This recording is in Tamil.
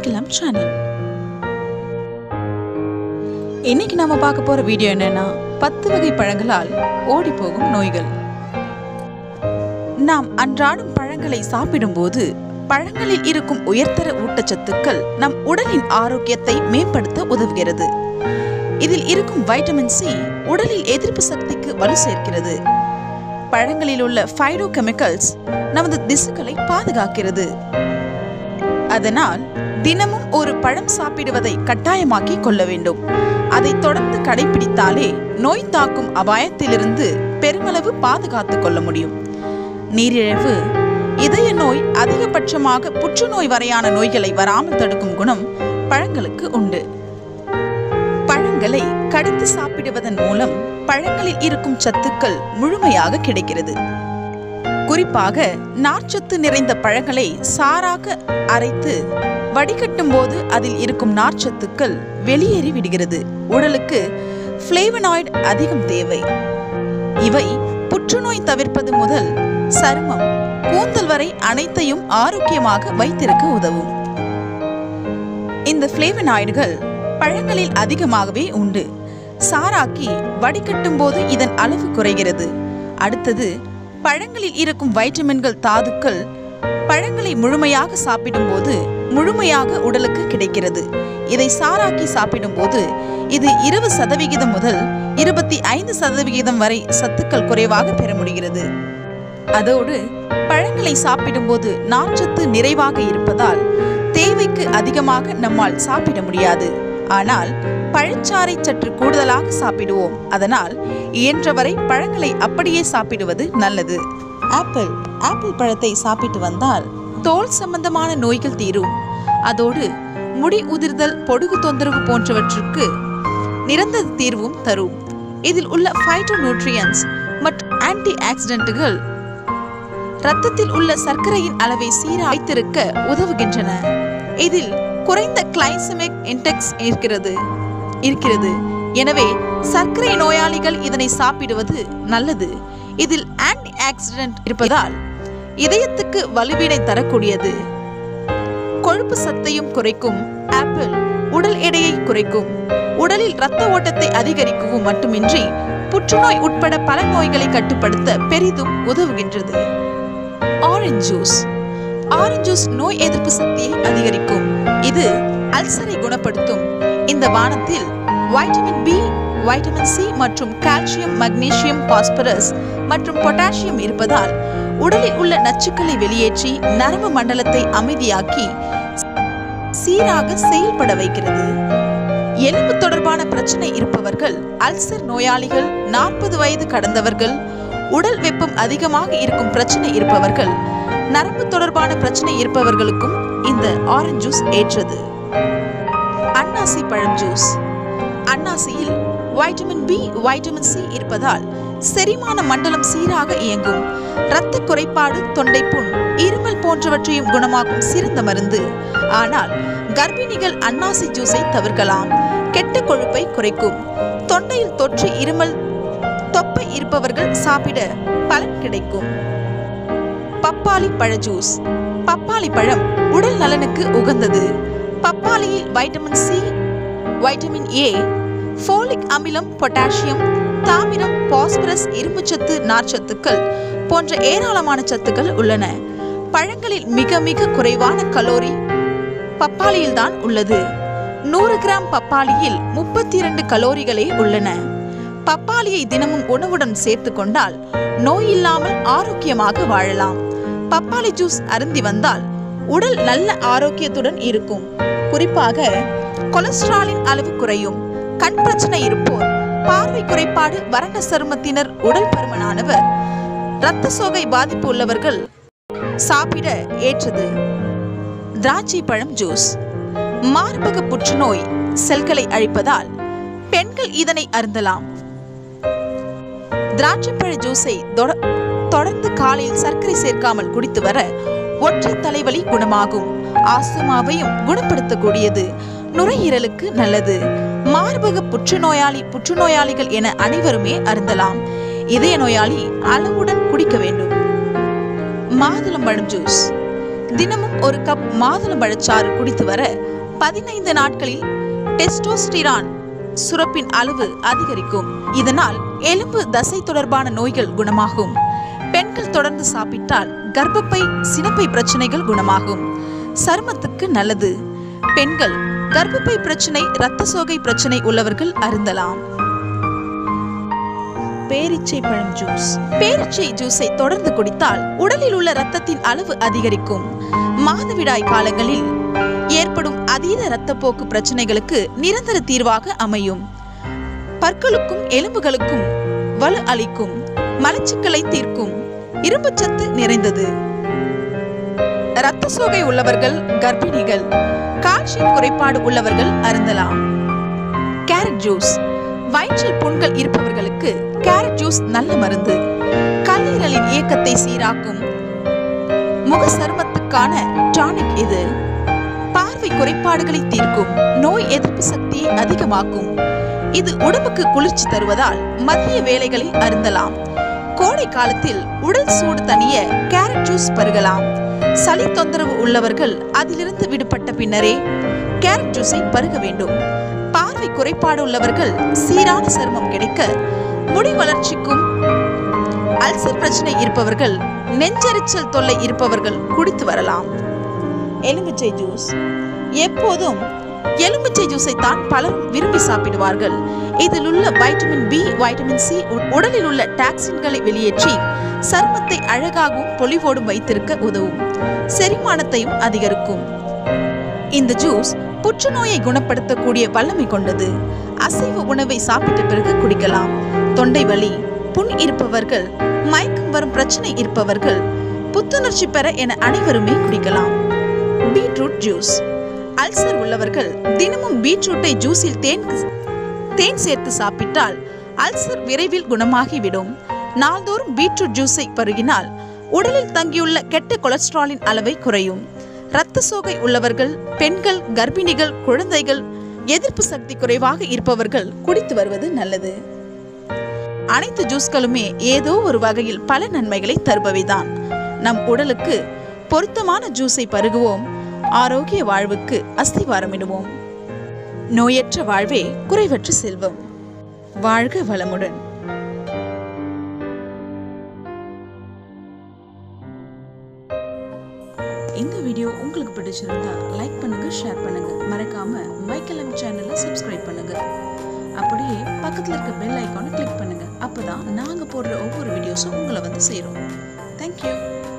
அடைக்கலம் சேனல் இன்னைக்கு நாம பார்க்க போற வீடியோ என்னன்னா பத்து வகை பழங்களால் ஓடி போகும் நோய்கள் நாம் அன்றாடம் பழங்களை சாப்பிடும்போது பழங்களில் இருக்கும் உயர்தர ஊட்டச்சத்துக்கள் நம் உடலின் ஆரோக்கியத்தை மேம்படுத்த உதவுகிறது இதில் இருக்கும் வைட்டமின் சி உடலில் எதிர்ப்பு சக்திக்கு வலு சேர்க்கிறது பழங்களில் உள்ள ஃபைடோ கெமிக்கல்ஸ் நமது திசுக்களை பாதுகாக்கிறது அதனால் தினமும் ஒரு பழம் சாப்பிடுவதை கட்டாயமாக்கி கொள்ள வேண்டும் அதை தொடர்ந்து கடைபிடித்தாலே நோய் தாக்கும் அபாயத்திலிருந்து பெருமளவு பாதுகாத்துக் கொள்ள முடியும் நீரிழிவு இதய நோய் அதிகபட்சமாக புற்றுநோய் வரையான நோய்களை வராமல் தடுக்கும் குணம் பழங்களுக்கு உண்டு பழங்களை கடித்து சாப்பிடுவதன் மூலம் பழங்களில் இருக்கும் சத்துக்கள் முழுமையாக கிடைக்கிறது குறிப்பாக நார்ச்சத்து நிறைந்த பழங்களை சாராக அரைத்து வடிகட்டும் போது அதில் இருக்கும் நார்ச்சத்துக்கள் வெளியேறி விடுகிறது உடலுக்கு ஃப்ளேவனாய்டு அதிகம் தேவை இவை புற்றுநோய் தவிர்ப்பது முதல் சருமம் கூந்தல் வரை அனைத்தையும் ஆரோக்கியமாக வைத்திருக்க உதவும் இந்த ஃப்ளேவனாய்டுகள் பழங்களில் அதிகமாகவே உண்டு சாராக்கி வடிகட்டும் போது இதன் அளவு குறைகிறது அடுத்தது பழங்களில் இருக்கும் வைட்டமின்கள் தாதுக்கள் பழங்களை முழுமையாக சாப்பிடும்போது முழுமையாக உடலுக்கு கிடைக்கிறது இதை சாராக்கி சாப்பிடும்போது இது இருபது சதவிகிதம் முதல் இருபத்தி ஐந்து சதவிகிதம் வரை சத்துக்கள் குறைவாக பெற முடிகிறது அதோடு பழங்களை சாப்பிடும்போது நார்ச்சத்து நிறைவாக இருப்பதால் தேவைக்கு அதிகமாக நம்மால் சாப்பிட முடியாது ஆனால் பழச்சாறை சற்று கூடுதலாக சாப்பிடுவோம் அதனால் இயன்றவரை பழங்களை அப்படியே சாப்பிடுவது நல்லது ஆப்பிள் ஆப்பிள் பழத்தை சாப்பிட்டு வந்தால் தோல் சம்பந்தமான நோய்கள் தீரும் அதோடு முடி உதிர்தல் பொடுகு தொந்தரவு போன்றவற்றுக்கு நிரந்தர தீர்வும் தரும் இதில் உள்ள ஃபைட்டோ நியூட்ரியன்ஸ் மற்றும் ஆன்டி ஆக்சிடென்ட்டுகள் ரத்தத்தில் உள்ள சர்க்கரையின் அளவை சீராக வைத்திருக்க உதவுகின்றன இதில் குறைந்த கிளைசமிக் இன்டெக்ஸ் இருக்கிறது இருக்கிறது எனவே சர்க்கரை நோயாளிகள் இதனை சாப்பிடுவது நல்லது இதில் ஆன்டி ஆக்சிடென்ட் இருப்பதால் இதயத்துக்கு வலுவினை தரக்கூடியது கொழுப்பு சத்தையும் குறைக்கும் ஆப்பிள் உடல் எடையை குறைக்கும் உடலில் இரத்த ஓட்டத்தை அதிகரிக்கவும் மட்டுமின்றி புற்றுநோய் உட்பட பல நோய்களை கட்டுப்படுத்த பெரிதும் உதவுகின்றது ஆரஞ்சு ஜூஸ் ஆரஞ்சு ஜூஸ் நோய் எதிர்ப்பு சக்தியை அதிகரிக்கும் இது அல்சரை குணப்படுத்தும் இந்த பானத்தில் வைட்டமின் பி வைட்டமின் சி மற்றும் கால்சியம் மக்னீசியம் பாஸ்பரஸ் மற்றும் பொட்டாசியம் இருப்பதால் உடலில் உள்ள நச்சுக்களை வெளியேற்றி நரம்பு மண்டலத்தை அமைதியாக்கி சீராக செயல்பட வைக்கிறது எலும்பு தொடர்பான பிரச்சனை இருப்பவர்கள் அல்சர் நோயாளிகள் நாற்பது வயது கடந்தவர்கள் உடல் வெப்பம் அதிகமாக இருக்கும் பிரச்சனை இருப்பவர்கள் நரம்பு தொடர்பான பிரச்சனை இருப்பவர்களுக்கும் இந்த ஆரஞ்சு ஜூஸ் ஏற்றது அன்னாசி பழம் ஜூஸ் அன்னாசியில் வைட்டமின் பி வைட்டமின் சி இருப்பதால் செரிமான மண்டலம் சீராக இயங்கும் இரத்த குறைபாடு தொண்டைப்புண் இருமல் போன்றவற்றையும் குணமாக்கும் சிறந்த மருந்து ஆனால் கர்ப்பிணிகள் அன்னாசி ஜூஸை தவிர்க்கலாம் கெட்ட கொழுப்பை குறைக்கும் தொண்டையில் தொற்று இருமல் தொப்பை இருப்பவர்கள் சாப்பிட பலன் கிடைக்கும் பப்பாளி பழ ஜூஸ் பப்பாளி பழம் உடல் நலனுக்கு உகந்தது பப்பாளியில் vitamin C vitamin A folic அமிலம் பொட்டாசியம் தாமிரம் பாஸ்பரஸ் இரும்புச்சத்து நார்ச்சத்துக்கள் போன்ற ஏராளமான சத்துக்கள் உள்ளன பழங்களில் மிக மிக குறைவான கலோரி பப்பாளியில் தான் உள்ளது நூறு கிராம் பப்பாளியில் முப்பத்தி இரண்டு கலோரிகளே உள்ளன பப்பாளியை தினமும் உணவுடன் சேர்த்து கொண்டால் நோய் இல்லாமல் ஆரோக்கியமாக வாழலாம் பப்பாளி ஜூஸ் அருந்தி வந்தால் உடல் நல்ல ஆரோக்கியத்துடன் இருக்கும் குறிப்பாக கொலஸ்ட்ராலின் அளவு குறையும் கண் பிரச்சனை இருப்போர் பார்வை குறைபாடு வறண்ட சருமத்தினர் உடல் பருமனானவர் இரத்த சோகை பாதிப்பு உள்ளவர்கள் சாப்பிட ஏற்றது திராட்சை பழம் ஜூஸ் மார்பக புற்றுநோய் செல்களை அழிப்பதால் பெண்கள் இதனை அருந்தலாம் திராட்சைப்பழ ஜூஸை தொட- தொடர்ந்து காலையில் சர்க்கரை சேர்க்காமல் குடித்து வர ஒற்றை தலைவலி குணமாகும் ஆஸ்துமாவையும் குணப்படுத்தக்கூடியது நுரையீரலுக்கு நல்லது மார்பக புற்றுநோயாளி புற்றுநோயாளிகள் என அனைவருமே அருந்தலாம் இதய நோயாளி அளவுடன் குடிக்க வேண்டும் மாதுளம்பழம் ஜூஸ் தினமும் ஒரு கப் மாதுளம்பழச்சாறு குடித்து வர பதினைந்து நாட்களில் டெஸ்டோஸ்டிரான் சுரப்பின் அளவு அதிகரிக்கும் இதனால் எலும்பு தசை தொடர்பான நோய்கள் குணமாகும் பெண்கள் தொடர்ந்து சாப்பிட்டால் கர்ப்பப்பை சினப்பை பிரச்சனைகள் குணமாகும் சருமத்துக்கு நல்லது பெண்கள் கர்ப்பப்பை பிரச்சனை இரத்த சோகை பிரச்சனை உள்ளவர்கள் அருந்தலாம் பேரிச்சை பழம் ஜூஸ் பேரிச்சை ஜூஸை தொடர்ந்து குடித்தால் உடலில் உள்ள இரத்தத்தின் அளவு அதிகரிக்கும் மாதவிடாய் காலங்களில் ஏற்படும் அதீத இரத்தப்போக்கு பிரச்சனைகளுக்கு நிரந்தர தீர்வாக அமையும் பற்களுக்கும் எலும்புகளுக்கும் வலு அளிக்கும் மலச்சிக்கலை தீர்க்கும் இரும்புச்சத்து நிறைந்தது இரத்த சோகை உள்ளவர்கள் கர்ப்பிணிகள் கால்சியம் குறைபாடு உள்ளவர்கள் அருந்தலாம் கேரட் ஜூஸ் வயிற்றில் புண்கள் இருப்பவர்களுக்கு கேரட் ஜூஸ் நல்ல மருந்து கல்லீரலின் இயக்கத்தை சீராக்கும் முக சருமத்துக்கான டானிக் இது பார்வை குறைபாடுகளை தீர்க்கும் நோய் எதிர்ப்பு சக்தியை அதிகமாக்கும் இது உடம்புக்கு குளிர்ச்சி தருவதால் மதிய வேளைகளில் அருந்தலாம் கோடை காலத்தில் உடல் சூடு தணிய கேரட் ஜூஸ் பருகலாம் சளி தொந்தரவு உள்ளவர்கள் அதிலிருந்து விடுபட்ட பின்னரே கேரட் ஜூஸை பருக வேண்டும் பார்வை குறைபாடு உள்ளவர்கள் சீரான சருமம் கிடைக்க முடி வளர்ச்சிக்கும் அல்சர் பிரச்சனை இருப்பவர்கள் நெஞ்செரிச்சல் தொல்லை இருப்பவர்கள் குடித்து வரலாம் எலுமிச்சை ஜூஸ் எப்போதும் எலுமிச்சை ஜூஸை தான் பலரும் விரும்பி சாப்பிடுவார்கள் இதில் உள்ள வைட்டமின் பி வைட்டமின் சி உடலில் உள்ள டாக்சின்களை வெளியேற்றி சருமத்தை அழகாகவும் பொலிவோடும் வைத்திருக்க உதவும் செரிமானத்தையும் அதிகரிக்கும் இந்த ஜூஸ் புற்றுநோயை குணப்படுத்தக்கூடிய வல்லமை கொண்டது அசைவ உணவை சாப்பிட்ட பிறகு குடிக்கலாம் தொண்டை வலி புண் இருப்பவர்கள் மயக்கம் வரும் பிரச்சனை இருப்பவர்கள் புத்துணர்ச்சி பெற என அனைவருமே குடிக்கலாம் பீட்ரூட் ஜூஸ் அல்சர் உள்ளவர்கள் தினமும் பீட்ரூட்டை ஜூஸில் தேன் தேன் சேர்த்து சாப்பிட்டால் அல்சர் விரைவில் குணமாகிவிடும் நாள்தோறும் பீட்ரூட் ஜூஸை பருகினால் உடலில் தங்கியுள்ள கெட்ட கொலஸ்ட்ராலின் அளவை குறையும் இரத்த சோகை உள்ளவர்கள் பெண்கள் கர்ப்பிணிகள் குழந்தைகள் எதிர்ப்பு சக்தி குறைவாக இருப்பவர்கள் குடித்து வருவது நல்லது அனைத்து ஜூஸ்களுமே ஏதோ ஒரு வகையில் பல நன்மைகளை தருபவைதான் நம் உடலுக்கு பொருத்தமான ஜூஸை பருகுவோம் ஆரோக்கிய வாழ்வுக்கு அஸ்திவாரமிடுவோம் நோயற்ற வாழ்வே குறைவற்ற செல்வம் வாழ்க வளமுடன் இந்த வீடியோ உங்களுக்கு பிடிச்சிருந்தா லைக் பண்ணுங்க ஷேர் பண்ணுங்க மறக்காம மைக்கலம் சேனலை சப்ஸ்கிரைப் பண்ணுங்க அப்படியே பக்கத்துல இருக்க பெல் ஐக்கானை கிளிக் பண்ணுங்க அப்பதான் நாங்க போடுற ஒவ்வொரு வீடியோஸும் உங்களை வந்து சேரும் தேங்க்யூ